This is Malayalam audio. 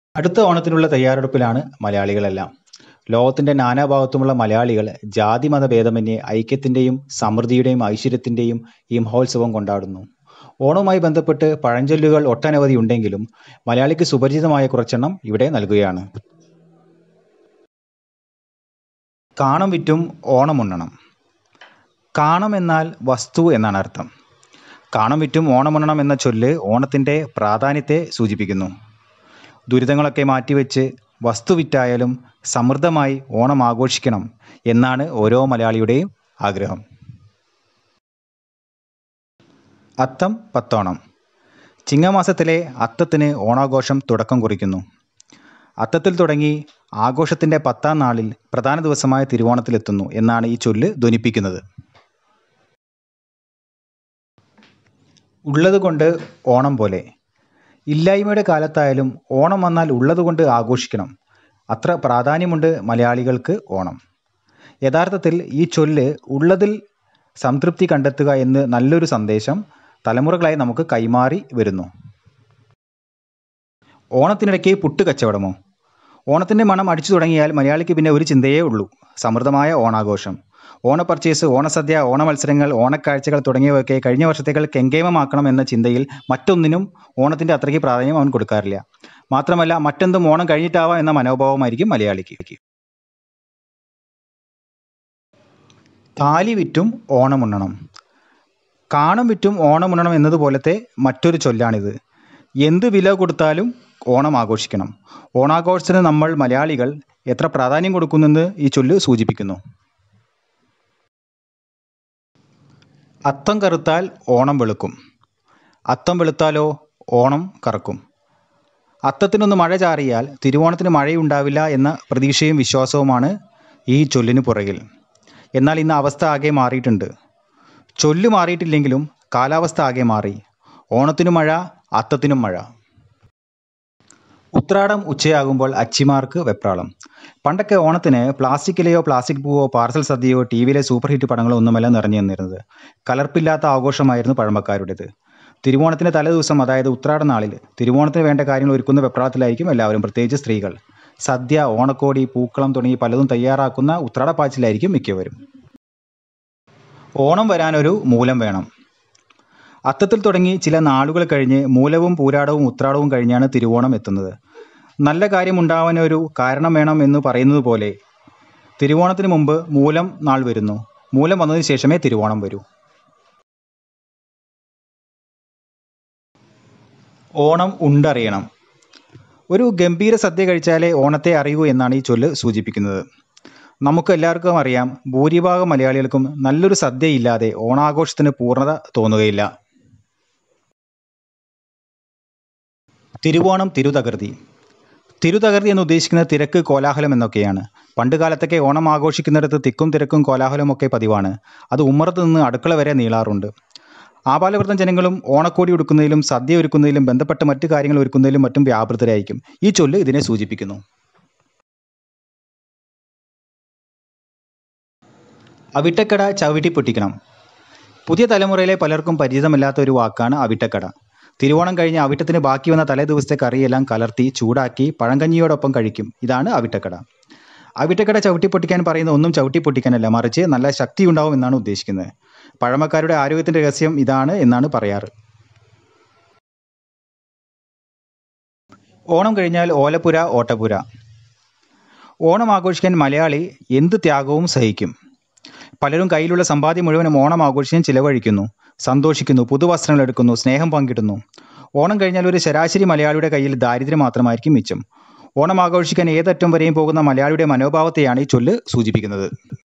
അടുത്ത ഓണത്തിനുള്ള തയ്യാറെടുപ്പിലാണ് മലയാളികളെല്ലാം ലോകത്തിന്റെ നാനാഭാഗത്തുമുള്ള മലയാളികൾ ജാതിമത ഭേദമന്യേ ഐക്യത്തിന്റെയും സമൃദ്ധിയുടെയും ഐശ്വര്യത്തിന്റെയും ഈ മഹോത്സവം കൊണ്ടാടുന്നു ഓണവുമായി ബന്ധപ്പെട്ട് പഴഞ്ചൊല്ലുകൾ ഒട്ടനവധി ഉണ്ടെങ്കിലും മലയാളിക്ക് സുപരിചിതമായ കുറച്ചെണ്ണം ഇവിടെ നൽകുകയാണ് കാണം വിറ്റും ഓണമുണ്ണണം കാണം എന്നാൽ വസ്തു എന്നാണ് അർത്ഥം കാണം വിറ്റും ഓണമുണ്ണണം എന്ന ചൊല്ല് ഓണത്തിൻ്റെ പ്രാധാന്യത്തെ സൂചിപ്പിക്കുന്നു ദുരിതങ്ങളൊക്കെ മാറ്റിവെച്ച് വസ്തു വിറ്റായാലും സമൃദ്ധമായി ഓണം ആഘോഷിക്കണം എന്നാണ് ഓരോ മലയാളിയുടെയും ആഗ്രഹം അത്തം പത്തോണം ചിങ്ങമാസത്തിലെ അത്തത്തിന് ഓണാഘോഷം തുടക്കം കുറിക്കുന്നു അത്തത്തിൽ തുടങ്ങി ആഘോഷത്തിൻ്റെ പത്താം നാളിൽ പ്രധാന ദിവസമായ തിരുവോണത്തിലെത്തുന്നു എന്നാണ് ഈ ചൊല്ല് ധ്വനിപ്പിക്കുന്നത് ഉള്ളതുകൊണ്ട് ഓണം പോലെ ഇല്ലായ്മയുടെ കാലത്തായാലും ഓണം വന്നാൽ ഉള്ളതുകൊണ്ട് ആഘോഷിക്കണം അത്ര പ്രാധാന്യമുണ്ട് മലയാളികൾക്ക് ഓണം യഥാർത്ഥത്തിൽ ഈ ചൊല്ല് ഉള്ളതിൽ സംതൃപ്തി കണ്ടെത്തുക എന്ന് നല്ലൊരു സന്ദേശം തലമുറകളായി നമുക്ക് കൈമാറി വരുന്നു ഓണത്തിനിടയ്ക്ക് പുട്ട് കച്ചവടമോ ഓണത്തിൻ്റെ മണം അടിച്ചു തുടങ്ങിയാൽ മലയാളിക്ക് പിന്നെ ഒരു ചിന്തയേ ഉള്ളൂ സമൃദ്ധമായ ഓണാഘോഷം ഓണ പർച്ചേസ് ഓണസദ്യ ഓണ മത്സരങ്ങൾ ഓണക്കാഴ്ചകൾ തുടങ്ങിയവയൊക്കെ കഴിഞ്ഞ വർഷത്തേക്കാൾ കെങ്കേമമാക്കണം എന്ന ചിന്തയിൽ മറ്റൊന്നിനും ഓണത്തിൻ്റെ അത്രയ്ക്ക് പ്രാധാന്യം അവൻ കൊടുക്കാറില്ല മാത്രമല്ല മറ്റെന്തും ഓണം കഴിഞ്ഞിട്ടാവാം എന്ന മനോഭാവമായിരിക്കും മലയാളിക്ക് താലി വിറ്റും ഓണമുണ്ണണം കാണം വിറ്റും ഓണമുണ്ണണം എന്നതുപോലത്തെ മറ്റൊരു ചൊല്ലാണിത് എന്ത് വില കൊടുത്താലും ഓണം ആഘോഷിക്കണം ഓണാഘോഷത്തിന് നമ്മൾ മലയാളികൾ എത്ര പ്രാധാന്യം കൊടുക്കുന്നെന്ന് ഈ ചൊല്ല് സൂചിപ്പിക്കുന്നു അത്തം കറുത്താൽ ഓണം വെളുക്കും അത്തം വെളുത്താലോ ഓണം കറക്കും അത്തത്തിനൊന്ന് മഴ ചാറിയാൽ തിരുവോണത്തിന് മഴയുണ്ടാവില്ല എന്ന പ്രതീക്ഷയും വിശ്വാസവുമാണ് ഈ ചൊല്ലിന് പുറകിൽ എന്നാൽ ഇന്ന് അവസ്ഥ ആകെ മാറിയിട്ടുണ്ട് ചൊല്ല് മാറിയിട്ടില്ലെങ്കിലും കാലാവസ്ഥ ആകെ മാറി ഓണത്തിനും മഴ അത്തത്തിനും മഴ ഉത്രാടം ഉച്ചയാകുമ്പോൾ അച്ചിമാർക്ക് വെപ്രാളം പണ്ടൊക്കെ ഓണത്തിന് പ്ലാസ്റ്റിക്കിലെയോ പ്ലാസ്റ്റിക് പൂവോ പാർസൽ സദ്യയോ ടി വിയിലെ സൂപ്പർ ഹിറ്റ് പടങ്ങളോ ഒന്നുമല്ല നിറഞ്ഞു നിന്നിരുന്നത് കലർപ്പില്ലാത്ത ആഘോഷമായിരുന്നു പഴമക്കാരുടേത് തിരുവോണത്തിന്റെ തലേദിവസം അതായത് ഉത്രാട നാളിൽ തിരുവോണത്തിന് വേണ്ട കാര്യങ്ങൾ ഒരുക്കുന്ന വെപ്രാളത്തിലായിരിക്കും എല്ലാവരും പ്രത്യേകിച്ച് സ്ത്രീകൾ സദ്യ ഓണക്കോടി പൂക്കളം തുടങ്ങി പലതും തയ്യാറാക്കുന്ന ഉത്രാടപ്പാച്ചിലായിരിക്കും മിക്കവരും ഓണം വരാനൊരു മൂലം വേണം അത്തത്തിൽ തുടങ്ങി ചില നാളുകൾ കഴിഞ്ഞ് മൂലവും പൂരാടവും ഉത്രാടവും കഴിഞ്ഞാണ് തിരുവോണം എത്തുന്നത് നല്ല കാര്യമുണ്ടാവാൻ ഒരു കാരണം വേണം എന്ന് പറയുന്നത് പോലെ തിരുവോണത്തിന് മുമ്പ് മൂലം നാൾ വരുന്നു മൂലം വന്നതിന് ശേഷമേ തിരുവോണം വരൂ ഓണം ഉണ്ടറിയണം ഒരു ഗംഭീര സദ്യ കഴിച്ചാലേ ഓണത്തെ അറിയൂ എന്നാണ് ഈ ചൊല്ല് സൂചിപ്പിക്കുന്നത് നമുക്ക് എല്ലാവർക്കും അറിയാം ഭൂരിഭാഗം മലയാളികൾക്കും നല്ലൊരു സദ്യയില്ലാതെ ഓണാഘോഷത്തിന് പൂർണ്ണത തോന്നുകയില്ല തിരുവോണം തിരുതകൃതി തിരുതകൃതി എന്ന് ഉദ്ദേശിക്കുന്നത് തിരക്ക് കോലാഹലം എന്നൊക്കെയാണ് പണ്ട് കാലത്തൊക്കെ ഓണം ആഘോഷിക്കുന്നിടത്ത് തിക്കും തിരക്കും കോലാഹലവും ഒക്കെ പതിവാണ് അത് ഉമ്മറത്ത് നിന്ന് അടുക്കള വരെ നീളാറുണ്ട് ആപാലവൃത്തം ജനങ്ങളും ഓണക്കോടി ഒരുക്കുന്നതിലും സദ്യ ഒരുക്കുന്നതിലും ബന്ധപ്പെട്ട മറ്റു കാര്യങ്ങൾ ഒരുക്കുന്നതിലും മറ്റും വ്യാപൃതരായിരിക്കും ഈ ചൊല്ല് ഇതിനെ സൂചിപ്പിക്കുന്നു അവിട്ടക്കട ചവിട്ടി പൊട്ടിക്കണം പുതിയ തലമുറയിലെ പലർക്കും പരിചിതമല്ലാത്ത ഒരു വാക്കാണ് അവിട്ടക്കട തിരുവോണം കഴിഞ്ഞ് അവിട്ടത്തിന് ബാക്കി വന്ന തലേ ദിവസത്തെ കറിയെല്ലാം കലർത്തി ചൂടാക്കി പഴങ്കഞ്ഞിയോടൊപ്പം കഴിക്കും ഇതാണ് അവിട്ടക്കട അവിട്ടക്കട ചവിട്ടി പൊട്ടിക്കാൻ പറയുന്ന ഒന്നും ചവിട്ടി പൊട്ടിക്കാനല്ല മറിച്ച് നല്ല ശക്തി ഉണ്ടാവും എന്നാണ് ഉദ്ദേശിക്കുന്നത് പഴമക്കാരുടെ ആരോഗ്യത്തിന്റെ രഹസ്യം ഇതാണ് എന്നാണ് പറയാറ് ഓണം കഴിഞ്ഞാൽ ഓലപ്പുര ഓട്ടപ്പുര ഓണം ആഘോഷിക്കാൻ മലയാളി എന്ത് ത്യാഗവും സഹിക്കും പലരും കയ്യിലുള്ള സമ്പാദ്യം മുഴുവനും ഓണം ആഘോഷിക്കാൻ ചിലവഴിക്കുന്നു സന്തോഷിക്കുന്നു പുതുവസ്ത്രങ്ങൾ എടുക്കുന്നു സ്നേഹം പങ്കിടുന്നു ഓണം കഴിഞ്ഞാൽ ഒരു ശരാശരി മലയാളിയുടെ കയ്യിൽ ദാരിദ്ര്യം മാത്രമായിരിക്കും മിച്ചം ഓണം ആഘോഷിക്കാൻ ഏതറ്റം വരെയും പോകുന്ന മലയാളിയുടെ മനോഭാവത്തെയാണ് ഈ ചൊല്ല് സൂചിപ്പിക്കുന്നത്